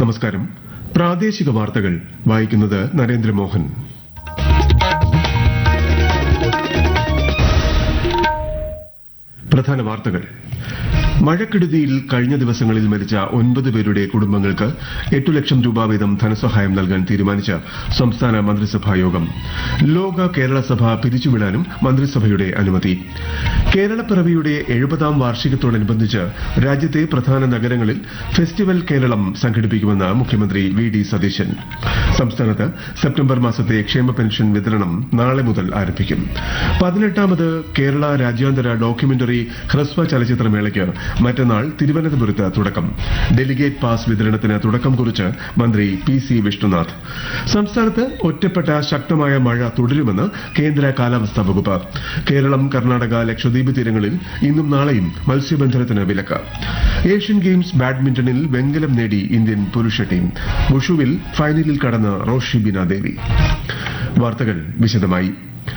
നമസ്കാരം പ്രാദേശിക വാർത്തകൾ വായിക്കുന്നത് നരേന്ദ്രമോഹൻ പ്രധാന വാർത്തകൾ മഴക്കെടുതിയിൽ കഴിഞ്ഞ ദിവസങ്ങളിൽ മരിച്ച ഒൻപത് പേരുടെ കുടുംബങ്ങൾക്ക് എട്ടു ലക്ഷം രൂപ വീതം ധനസഹായം നൽകാൻ തീരുമാനിച്ച സംസ്ഥാന മന്ത്രിസഭാ യോഗം ലോക കേരള സഭ പിരിച്ചുവിടാനും മന്ത്രിസഭയുടെ അനുമതി കേരളപ്പിറവിയുടെ എഴുപതാം വാർഷികത്തോടനുബന്ധിച്ച് രാജ്യത്തെ പ്രധാന നഗരങ്ങളിൽ ഫെസ്റ്റിവൽ കേരളം സംഘടിപ്പിക്കുമെന്ന് മുഖ്യമന്ത്രി വി ഡി സതീശൻ സംസ്ഥാനത്ത് സെപ്റ്റംബർ മാസത്തെ ക്ഷേമ പെൻഷൻ വിതരണം നാളെ മുതൽ ആരംഭിക്കും പതിനെട്ടാമത് കേരള രാജ്യാന്തര ഡോക്യുമെന്ററി ഹ്രസ്വ ചലച്ചിത്രമേളയ്ക്ക് മറ്റന്നാൾ തിരുവനന്തപുരത്ത് തുടക്കം ഡെലിഗേറ്റ് പാസ് വിതരണത്തിന് തുടക്കം കുറിച്ച് മന്ത്രി പി സി വിഷ്ണുനാഥ് സംസ്ഥാനത്ത് ഒറ്റപ്പെട്ട ശക്തമായ മഴ തുടരുമെന്ന് കേന്ദ്ര കാലാവസ്ഥാ വകുപ്പ് കേരളം കർണാടക ലക്ഷദ്വീപ് തീരങ്ങളിൽ ഇന്നും നാളെയും മത്സ്യബന്ധനത്തിന് വിലക്ക് ഏഷ്യൻ ഗെയിംസ് ബാഡ്മിന്റണിൽ വെങ്കലം നേടി ഇന്ത്യൻ പുരുഷ ടീം വുഷുവിൽ ഫൈനലിൽ കടന്ന് റോഷി ബിന ദേവി വാർത്തകൾ വിശദമായി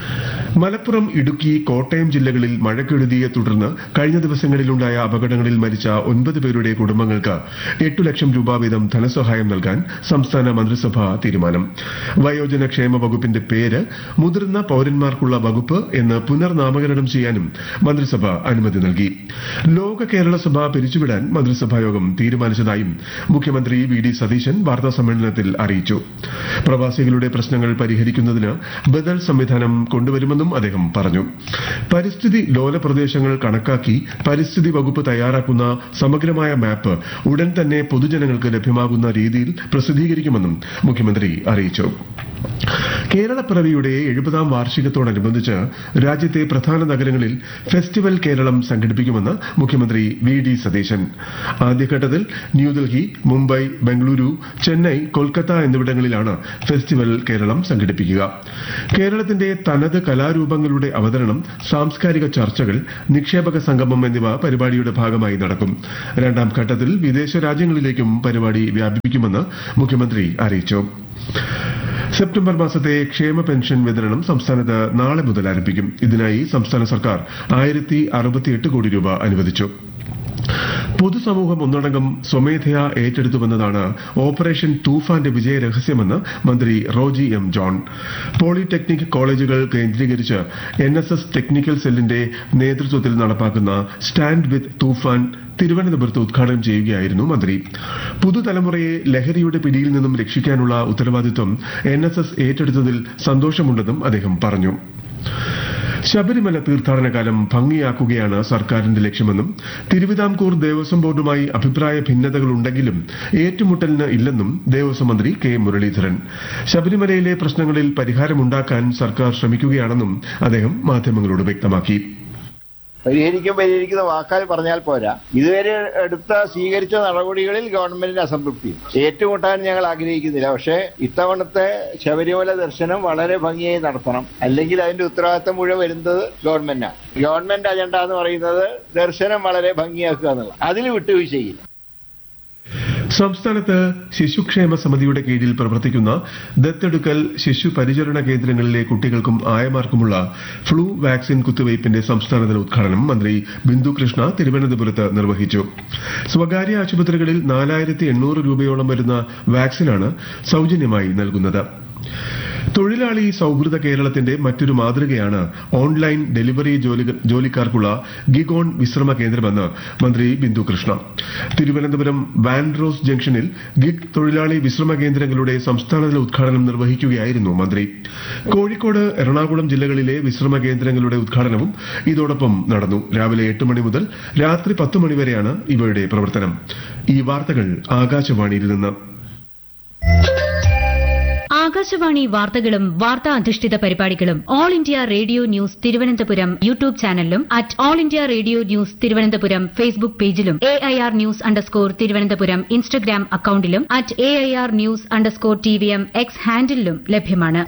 മലപ്പുറം ഇടുക്കി കോട്ടയം ജില്ലകളിൽ മഴക്കെടുതിയെ തുടർന്ന് കഴിഞ്ഞ ദിവസങ്ങളിലുണ്ടായ അപകടങ്ങളിൽ മരിച്ച ഒൻപത് പേരുടെ കുടുംബങ്ങൾക്ക് എട്ടു ലക്ഷം രൂപ വീതം ധനസഹായം നൽകാൻ സംസ്ഥാന മന്ത്രിസഭ തീരുമാനം വയോജന ക്ഷേമ വകുപ്പിന്റെ പേര് മുതിർന്ന പൌരന്മാർക്കുള്ള വകുപ്പ് എന്ന് പുനർനാമകരണം ചെയ്യാനും മന്ത്രിസഭ അനുമതി നൽകി ലോക കേരള സഭ പിരിച്ചുവിടാൻ മന്ത്രിസഭായോഗം തീരുമാനിച്ചതായും മുഖ്യമന്ത്രി വി ഡി സതീശൻ വാർത്താ സമ്മേളനത്തിൽ അറിയിച്ചു പ്രവാസികളുടെ പ്രശ്നങ്ങൾ പരിഹരിക്കുന്നതിന് ബദൽ സംവിധാനം കൊണ്ടുവരുമെന്നും അദ്ദേഹം പറഞ്ഞു പരിസ്ഥിതി ലോല പ്രദേശങ്ങൾ കണക്കാക്കി പരിസ്ഥിതി വകുപ്പ് തയ്യാറാക്കുന്ന സമഗ്രമായ മാപ്പ് ഉടൻ തന്നെ പൊതുജനങ്ങൾക്ക് ലഭ്യമാകുന്ന രീതിയിൽ പ്രസിദ്ധീകരിക്കുമെന്നും മുഖ്യമന്ത്രി അറിയിച്ചു കേരളപ്പിറവിയുടെ എഴുപതാം വാർഷികത്തോടനുബന്ധിച്ച് രാജ്യത്തെ പ്രധാന നഗരങ്ങളിൽ ഫെസ്റ്റിവൽ കേരളം സംഘടിപ്പിക്കുമെന്ന് മുഖ്യമന്ത്രി വി ഡി സതീശൻ ആദ്യഘട്ടത്തിൽ ന്യൂഡൽഹി മുംബൈ ബംഗളൂരു ചെന്നൈ കൊൽക്കത്ത എന്നിവിടങ്ങളിലാണ് ഫെസ്റ്റിവൽ കേരളം സംഘടിപ്പിക്കുക കേരളത്തിന്റെ തനത് കലാരൂപങ്ങളുടെ അവതരണം സാംസ്കാരിക ചർച്ചകൾ നിക്ഷേപക സംഗമം എന്നിവ പരിപാടിയുടെ ഭാഗമായി നടക്കും രണ്ടാം ഘട്ടത്തിൽ വിദേശ രാജ്യങ്ങളിലേക്കും പരിപാടി വ്യാപിപ്പിക്കുമെന്ന് മുഖ്യമന്ത്രി അറിയിച്ചു സെപ്റ്റംബർ മാസത്തെ ക്ഷേമ പെൻഷൻ വിതരണം സംസ്ഥാനത്ത് നാളെ മുതൽ ആരംഭിക്കും ഇതിനായി സംസ്ഥാന സർക്കാർ ആയിരത്തി അറുപത്തിയെട്ട് കോടി രൂപ അനുവദിച്ചു പൊതുസമൂഹം ഒന്നടങ്കം സ്വമേധയാ ഏറ്റെടുത്തുവെന്നതാണ് ഓപ്പറേഷൻ തൂഫാന്റെ വിജയ രഹസ്യമെന്ന് മന്ത്രി റോജി എം ജോൺ പോളിടെക്നിക് കോളേജുകൾ കേന്ദ്രീകരിച്ച് എൻ എസ് എസ് ടെക്നിക്കൽ സെല്ലിന്റെ നേതൃത്വത്തിൽ നടപ്പാക്കുന്ന സ്റ്റാൻഡ് വിത്ത് തൂഫാൻ തിരുവനന്തപുരത്ത് ഉദ്ഘാടനം ചെയ്യുകയായിരുന്നു മന്ത്രി പുതുതലമുറയെ ലഹരിയുടെ പിടിയിൽ നിന്നും രക്ഷിക്കാനുള്ള ഉത്തരവാദിത്വം എൻ എസ് എസ് ഏറ്റെടുത്തതിൽ സന്തോഷമുണ്ടെന്നും അദ്ദേഹം പറഞ്ഞു ശബരിമല തീർത്ഥാടന കാലം ഭംഗിയാക്കുകയാണ് സർക്കാരിന്റെ ലക്ഷ്യമെന്നും തിരുവിതാംകൂർ ദേവസ്വം ബോർഡുമായി അഭിപ്രായ ഭിന്നതകളുണ്ടെങ്കിലും ഏറ്റുമുട്ടലിന് ഇല്ലെന്നും ദേവസ്വം മന്ത്രി കെ മുരളീധരൻ ശബരിമലയിലെ പ്രശ്നങ്ങളിൽ പരിഹാരമുണ്ടാക്കാൻ സർക്കാർ ശ്രമിക്കുകയാണെന്നും അദ്ദേഹം മാധ്യമങ്ങളോട് വ്യക്തമാക്കി പരിഹരിക്കും പരിഹരിക്കുന്ന വാക്കാൽ പറഞ്ഞാൽ പോരാ ഇതുവരെ എടുത്ത സ്വീകരിച്ച നടപടികളിൽ ഗവൺമെന്റിന് അസംതൃപ്തി ഏറ്റുമുട്ടാൻ ഞങ്ങൾ ആഗ്രഹിക്കുന്നില്ല പക്ഷേ ഇത്തവണത്തെ ശബരിമല ദർശനം വളരെ ഭംഗിയായി നടത്തണം അല്ലെങ്കിൽ അതിന്റെ ഉത്തരവാദിത്തം മുഴുവൻ വരുന്നത് ഗവൺമെന്റാണ് ഗവൺമെന്റ് അജണ്ട എന്ന് പറയുന്നത് ദർശനം വളരെ ഭംഗിയാക്കുക എന്നുള്ളത് അതിൽ വിട്ടുവീഴ്ചയില്ല സംസ്ഥാനത്ത് ശിശുക്ഷേമ സമിതിയുടെ കീഴിൽ പ്രവർത്തിക്കുന്ന ദത്തെടുക്കൽ ശിശു പരിചരണ കേന്ദ്രങ്ങളിലെ കുട്ടികൾക്കും ആയമാർക്കുമുള്ള ഫ്ലൂ വാക്സിൻ കുത്തിവയ്പിന്റെ സംസ്ഥാനതല ഉദ്ഘാടനം മന്ത്രി ബിന്ദു കൃഷ്ണ തിരുവനന്തപുരത്ത് നിർവഹിച്ചു സ്വകാര്യ ആശുപത്രികളിൽ നാലായിരത്തി എണ്ണൂറ് രൂപയോളം വരുന്ന വാക്സിനാണ് സൌജന്യമായി നൽകുന്നത് തൊഴിലാളി സൌഹൃദ കേരളത്തിന്റെ മറ്റൊരു മാതൃകയാണ് ഓൺലൈൻ ഡെലിവറി ജോലിക്കാർക്കുള്ള ഗിഗോൺ വിശ്രമ കേന്ദ്രമെന്ന് മന്ത്രി ബിന്ദു കൃഷ്ണ തിരുവനന്തപുരം വാൻഡ്രോസ് ജംഗ്ഷനിൽ ഗിഗ് തൊഴിലാളി വിശ്രമ കേന്ദ്രങ്ങളുടെ സംസ്ഥാനതല ഉദ്ഘാടനം നിർവഹിക്കുകയായിരുന്നു മന്ത്രി കോഴിക്കോട് എറണാകുളം ജില്ലകളിലെ വിശ്രമ കേന്ദ്രങ്ങളുടെ ഉദ്ഘാടനവും ഇതോടൊപ്പം നടന്നു രാവിലെ എട്ട് മണി മുതൽ രാത്രി പത്ത് മണിവരെയാണ് ഇവയുടെ പ്രവർത്തനം ഈ വാർത്തകൾ ആകാശവാണിയിൽ നിന്ന് ആകാശവാണി വാർത്തകളും വാർത്താ അധിഷ്ഠിത പരിപാടികളും all India radio news Thiruvananthapuram YouTube ചാനലിലും at all India radio news Thiruvananthapuram Facebook പേജിലും A I R news underscore Thiruvananthapuram Instagram അക്കൌണ്ടിലും at A I R news underscore T V M X ഹാൻഡിലും ലഭ്യമാണ്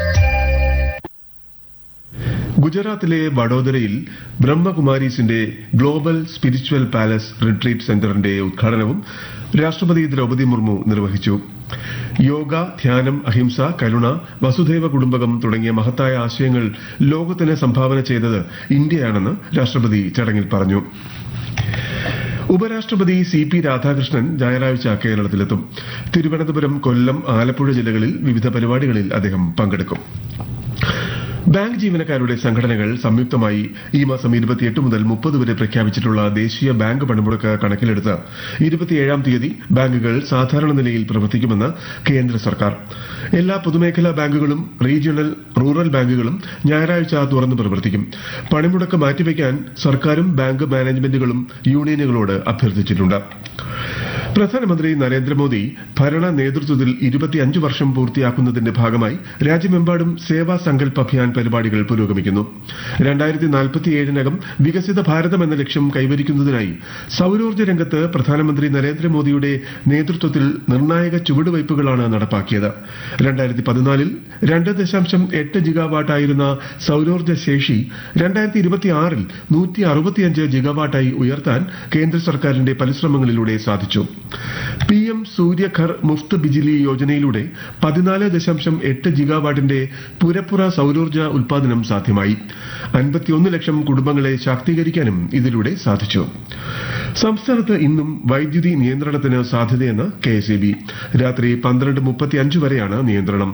ഗുജറാത്തിലെ വഡോദരയിൽ ബ്രഹ്മകുമാരീസിന്റെ ഗ്ലോബൽ സ്പിരിച്വൽ പാലസ് റിട്രീറ്റ് സെന്ററിന്റെ ഉദ്ഘാടനവും രാഷ്ട്രപതി ദ്രൌപദി മുർമു നിർവഹിച്ചു യോഗ ധ്യാനം അഹിംസ കരുണ വസുധൈവ കുടുംബകം തുടങ്ങിയ മഹത്തായ ആശയങ്ങൾ ലോകത്തിന് സംഭാവന ചെയ്തത് ഇന്ത്യയാണെന്ന് രാഷ്ട്രപതി ചടങ്ങിൽ പറഞ്ഞു ഉപരാഷ്ട്രപതി സി പി രാധാകൃഷ്ണൻ ഞായറാഴ്ച കേരളത്തിലെത്തും തിരുവനന്തപുരം കൊല്ലം ആലപ്പുഴ ജില്ലകളിൽ വിവിധ പരിപാടികളിൽ അദ്ദേഹം പങ്കെടുക്കും ബാങ്ക് ജീവനക്കാരുടെ സംഘടനകൾ സംയുക്തമായി ഈ മാസം ഇരുപത്തിയെട്ട് മുതൽ മുപ്പത് വരെ പ്രഖ്യാപിച്ചിട്ടുള്ള ദേശീയ ബാങ്ക് പണിമുടക്ക് കണക്കിലെടുത്ത് ഇരുപത്തിയേഴാം തീയതി ബാങ്കുകൾ സാധാരണ നിലയിൽ പ്രവർത്തിക്കുമെന്ന് കേന്ദ്ര സർക്കാർ എല്ലാ പൊതുമേഖലാ ബാങ്കുകളും റീജിയണൽ റൂറൽ ബാങ്കുകളും ഞായറാഴ്ച തുറന്ന് പ്രവർത്തിക്കും പണിമുടക്ക് മാറ്റിവെക്കാൻ സർക്കാരും ബാങ്ക് മാനേജ്മെന്റുകളും യൂണിയനുകളോട് അഭ്യർത്ഥിച്ചിട്ടുണ്ട് പ്രധാനമന്ത്രി നരേന്ദ്രമോദി ഭരണ നേതൃത്വത്തിൽ ഇരുപത്തിയഞ്ച് വർഷം പൂർത്തിയാക്കുന്നതിന്റെ ഭാഗമായി രാജ്യമെമ്പാടും സേവാ സങ്കൽപ് അഭിയാൻ പരിപാടികൾ പുരോഗമിക്കുന്നു രണ്ടായിരത്തി നാൽപ്പത്തിയേഴിനകം വികസിത ഭാരതം എന്ന ലക്ഷ്യം കൈവരിക്കുന്നതിനായി സൌരോർജ്ജ രംഗത്ത് പ്രധാനമന്ത്രി നരേന്ദ്രമോദിയുടെ നേതൃത്വത്തിൽ നിർണായക ചുവടുവയ്പുകളാണ് നടപ്പാക്കിയത് രണ്ടായിരത്തി പതിനാലിൽ രണ്ട് ദശാംശം എട്ട് ജിഗാവാട്ടായിരുന്ന സൌരോർജ്ജ ശേഷി രണ്ടായിരത്തി ഇരുപത്തിയാറിൽ നൂറ്റി അറുപത്തിയഞ്ച് ജിഗാവാട്ടായി ഉയർത്താൻ കേന്ദ്ര സർക്കാരിന്റെ പരിശ്രമങ്ങളിലൂടെ സാധിച്ചു പി എം സൂര്യഘർ മുഫ്ത് ബിജിലി യോജനയിലൂടെ പതിനാല് ദശാംശം എട്ട് ജിഗാവാട്ടിന്റെ പുരപ്പുറ സൌരോർജ്ജ ഉൽപാദനം സാധ്യമായി അൻപത്തിയൊന്ന് ലക്ഷം കുടുംബങ്ങളെ ശാക്തീകരിക്കാനും ഇതിലൂടെ സാധിച്ചു സംസ്ഥാനത്ത് ഇന്നും വൈദ്യുതി നിയന്ത്രണത്തിന് സാധ്യതയെന്ന് കെ എസ് രാത്രി പന്ത്രണ്ട് മുപ്പത്തിയഞ്ച് വരെയാണ് നിയന്ത്രണം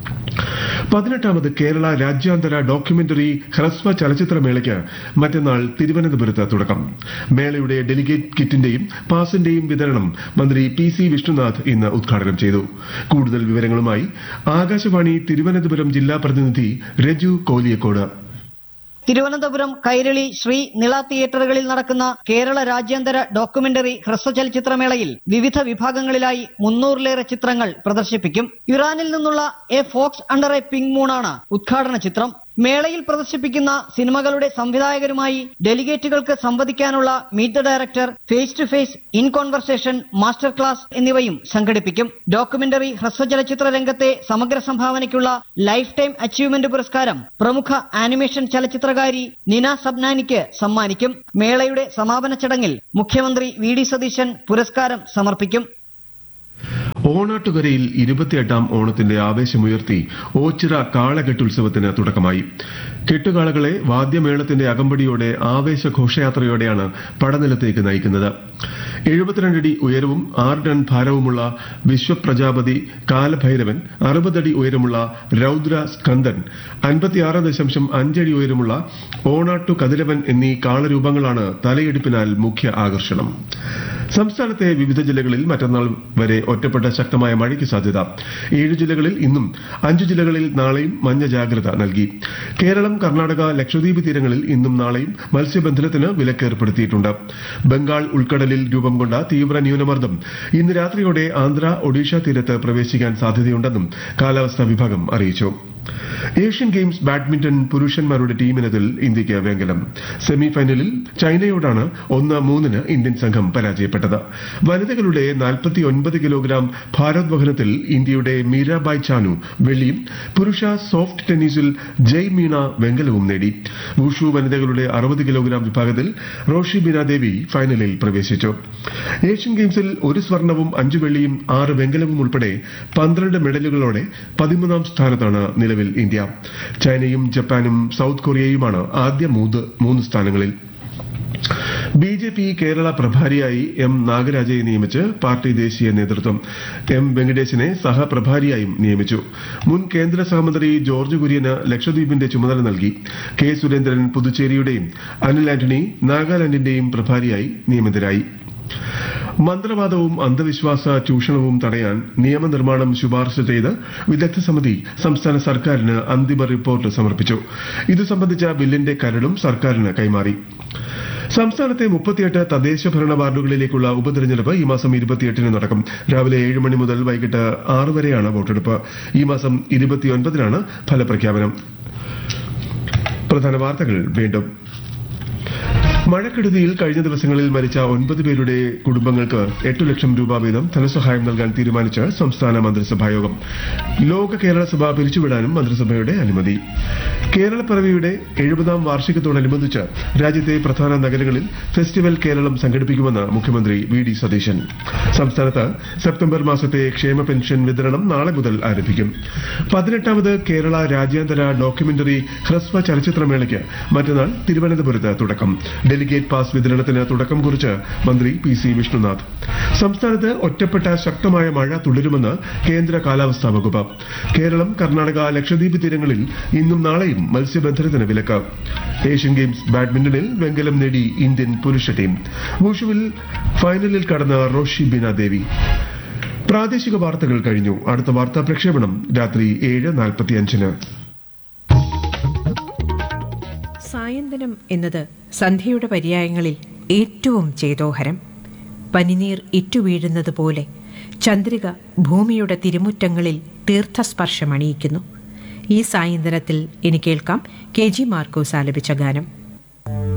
പതിനെട്ടാമത് കേരള രാജ്യാന്തര ഡോക്യുമെന്ററി ഹ്രസ്വ ചലച്ചിത്രമേളയ്ക്ക് മറ്റന്നാൾ തിരുവനന്തപുരത്ത് തുടക്കം മേളയുടെ ഡെലിഗേറ്റ് കിറ്റിന്റെയും പാസിന്റെയും വിതരണം മന്ത്രി പി സി വിഷ്ണുനാഥ് ഇന്ന് ഉദ്ഘാടനം ചെയ്തു കൂടുതൽ വിവരങ്ങളുമായി ആകാശവാണി തിരുവനന്തപുരം ജില്ലാ പ്രതിനിധി രജു കോലിയക്കോട് തിരുവനന്തപുരം കൈരളി ശ്രീ നിള തിയേറ്ററുകളിൽ നടക്കുന്ന കേരള രാജ്യാന്തര ഡോക്യുമെന്ററി ഹ്രസ്വചലച്ചിത്രമേളയിൽ വിവിധ വിഭാഗങ്ങളിലായി മുന്നൂറിലേറെ ചിത്രങ്ങൾ പ്രദർശിപ്പിക്കും ഇറാനിൽ നിന്നുള്ള a fox under a pink മൂണാണ് ഉദ്ഘാടന ചിത്രം മേളയിൽ പ്രദർശിപ്പിക്കുന്ന സിനിമകളുടെ സംവിധായകരുമായി ഡെലിഗേറ്റുകൾക്ക് സംവദിക്കാനുള്ള meet the director face to face in conversation master class എന്നിവയും സംഘടിപ്പിക്കും ഡോക്യുമെന്ററി ഹ്രസ്വചലച്ചിത്ര രംഗത്തെ സമഗ്ര സംഭാവനയ്ക്കുള്ള ലൈഫ് ടൈം അച്ചീവ്മെന്റ് പുരസ്കാരം പ്രമുഖ ആനിമേഷൻ ചലച്ചിത്രകാരി നിന സബ്നാനിക്ക് സമ്മാനിക്കും മേളയുടെ സമാപന ചടങ്ങിൽ മുഖ്യമന്ത്രി വി ഡി സതീശൻ പുരസ്കാരം സമർപ്പിക്കും ഓണാട്ടുകരയിൽ ഇരുപത്തിയെട്ടാം ഓണത്തിന്റെ ആവേശമുയർത്തി ഓച്ചിറ കാളകെട്ടുത്സവത്തിന് തുടക്കമായി കെട്ടുകാളകളെ വാദ്യമേളത്തിന്റെ അകമ്പടിയോടെ ആവേശ ഘോഷയാത്രയോടെയാണ് പടനിലത്തേക്ക് നയിക്കുന്നത് എഴുപത്തിരണ്ടടി ഉയരവും ആറ് ടൺ ഭാരവുമുള്ള വിശ്വപ്രജാപതി കാലഭൈരവൻ അറുപതടി ഉയരമുള്ള രൌദ്ര സ്കന്ദൻ അൻപത്തിയാറ് ദശാംശം അഞ്ചടി ഉയരമുള്ള ഓണാട്ടു കതിരവൻ എന്നീ കാളരൂപങ്ങളാണ് തലയെടുപ്പിനാൽ മുഖ്യ ആകർഷണം സംസ്ഥാനത്തെ വിവിധ ജില്ലകളിൽ മറ്റന്നാൾ വരെ ഒറ്റപ്പെട്ട ശക്തമായ മഴയ്ക്ക് സാധ്യത ഏഴ് ജില്ലകളിൽ ഇന്നും അഞ്ച് ജില്ലകളിൽ നാളെയും മഞ്ഞ ജാഗ്രത നൽകി കേരളം കർണാടക ലക്ഷദ്വീപ് തീരങ്ങളിൽ ഇന്നും നാളെയും മത്സ്യബന്ധനത്തിന് വിലക്ക് ഏർപ്പെടുത്തിയിട്ടുണ്ട് ബംഗാൾ ഉൾക്കടലിൽ രൂപം കൊണ്ട തീവ്ര ന്യൂനമർദ്ദം ഇന്ന് രാത്രിയോടെ ആന്ധ്ര ഒഡീഷ തീരത്ത് പ്രവേശിക്കാൻ സാധ്യതയുണ്ടെന്നും കാലാവസ്ഥാ വിഭാഗം അറിയിച്ചു ഏഷ്യൻ ഗെയിംസ് ബാഡ്മിന്റൺ പുരുഷന്മാരുടെ ടീമിനതിൽ ഇന്ത്യയ്ക്ക് വെങ്കലം സെമി ഫൈനലിൽ ചൈനയോടാണ് ഒന്ന് മൂന്നിന് ഇന്ത്യൻ സംഘം പരാജയപ്പെട്ടത് വനിതകളുടെ നാൽപ്പത്തിയൊൻപത് കിലോഗ്രാം ഭാരോദ്വഹനത്തിൽ ഇന്ത്യയുടെ മീരാബായ് ചാനു വെള്ളിയും പുരുഷ സോഫ്റ്റ് ടെന്നീസിൽ ജയ് മീണ വെങ്കലവും നേടി വുഷു വനിതകളുടെ അറുപത് കിലോഗ്രാം വിഭാഗത്തിൽ റോഷി ബീന ദേവി ഫൈനലിൽ പ്രവേശിച്ചു ഏഷ്യൻ ഗെയിംസിൽ ഒരു സ്വർണവും അഞ്ചു വെള്ളിയും ആറ് വെങ്കലവും ഉൾപ്പെടെ പന്ത്രണ്ട് മെഡലുകളോടെ പതിമൂന്നാം സ്ഥാനത്താണ് നിലവിൽ ഇന്ത്യ ചൈനയും ജപ്പാനും സൌത്ത് കൊറിയയുമാണ് ആദ്യ മൂന്ന് മൂന്ന് സ്ഥാനങ്ങളിൽ ബി ജെ പി കേരള പ്രഭാരിയായി എം നാഗരാജയെ നിയമിച്ച് പാർട്ടി ദേശീയ നേതൃത്വം എം വെങ്കടേശിനെ സഹപ്രഭാരിയായും നിയമിച്ചു മുൻ കേന്ദ്ര സഹമന്ത്രി ജോർജ് കുര്യന് ലക്ഷദ്വീപിന്റെ ചുമതല നൽകി കെ സുരേന്ദ്രൻ പുതുച്ചേരിയുടെയും അനിൽ ആന്റണി നാഗാലാൻഡിന്റെയും പ്രഭാരിയായി നിയമിതരായി മന്ത്രവാദവും അന്ധവിശ്വാസ ചൂഷണവും തടയാൻ നിയമനിർമ്മാണം ശുപാർശ ചെയ്ത് വിദഗ്ധ സമിതി സംസ്ഥാന സർക്കാരിന് അന്തിമ റിപ്പോർട്ട് സമർപ്പിച്ചു ഇത് സംബന്ധിച്ച ബില്ലിന്റെ കരടും സർക്കാരിന് കൈമാറി സംസ്ഥാനത്തെ മുപ്പത്തിയെട്ട് തദ്ദേശ ഭരണ വാർഡുകളിലേക്കുള്ള ഉപതെരഞ്ഞെടുപ്പ് ഈ മാസം ഇരുപത്തിയെട്ടിന് നടക്കും രാവിലെ ഏഴ് മണി മുതൽ വൈകിട്ട് ആറ് വരെയാണ് വോട്ടെടുപ്പ് ഈ മാസം ഇരുപത്തിയൊൻപതിനാണ് ഫലപ്രഖ്യാപനം പ്രധാന വാർത്തകൾ വീണ്ടും മഴക്കെടുതിയിൽ കഴിഞ്ഞ ദിവസങ്ങളിൽ മരിച്ച ഒൻപത് പേരുടെ കുടുംബങ്ങൾക്ക് എട്ട് ലക്ഷം രൂപ വീതം ധനസഹായം നൽകാൻ തീരുമാനിച്ച് സംസ്ഥാന മന്ത്രിസഭായോഗം ലോക കേരള സഭ പിരിച്ചുവിടാനും മന്ത്രിസഭയുടെ അനുമതി കേരളപ്പിറവിയുടെ എഴുപതാം വാർഷികത്തോടനുബന്ധിച്ച് രാജ്യത്തെ പ്രധാന നഗരങ്ങളിൽ ഫെസ്റ്റിവൽ കേരളം സംഘടിപ്പിക്കുമെന്ന് മുഖ്യമന്ത്രി വി ഡി സതീശൻ സംസ്ഥാനത്ത് സെപ്റ്റംബർ മാസത്തെ ക്ഷേമ പെൻഷൻ വിതരണം നാളെ മുതൽ ആരംഭിക്കും പതിനെട്ടാമത് കേരള രാജ്യാന്തര ഡോക്യുമെന്ററി ഹ്രസ്വ ചലച്ചിത്രമേളയ്ക്ക് മറ്റന്നാൾ തിരുവനന്തപുരത്ത് തുടക്കം ഡെലിഗേറ്റ് പാസ് വിതരണത്തിന് തുടക്കം കുറിച്ച് മന്ത്രി പി സി വിഷ്ണുനാഥ് സംസ്ഥാനത്ത് ഒറ്റപ്പെട്ട ശക്തമായ മഴ തുടരുമെന്ന് കേന്ദ്ര കാലാവസ്ഥാ വകുപ്പ് കേരളം കർണാടക ലക്ഷദ്വീപ് തീരങ്ങളിൽ ഇന്നും നാളെയും മത്സ്യബന്ധനത്തിന് വിലക്ക് ഏഷ്യൻ ഗെയിംസ് ബാഡ്മിന്റണിൽ വെങ്കലം നേടി ഇന്ത്യൻ പുരുഷ ടീം വുഷുവിൽ ഫൈനലിൽ കടന്ന റോഷി ബിന ദേവി പ്രാദേശിക വാർത്തകൾ കഴിഞ്ഞു അടുത്ത വാർത്താ പ്രക്ഷേപണം രാത്രി ഏഴ് നാൽപ്പത്തിയഞ്ചിന് സായന്തനം എന്നത് സന്ധ്യയുടെ പര്യായങ്ങളിൽ ഏറ്റവും ചേതോഹരം പനിനീർ ഇറ്റുവീഴുന്നത് പോലെ ചന്ദ്രിക ഭൂമിയുടെ തിരുമുറ്റങ്ങളിൽ തീർത്ഥസ്പർശമണിയിക്കുന്നു ഈ സായന്തനത്തിൽ ഇനി കേൾക്കാം കെ ജി മാർക്കോസ് ആലപിച്ച ഗാനം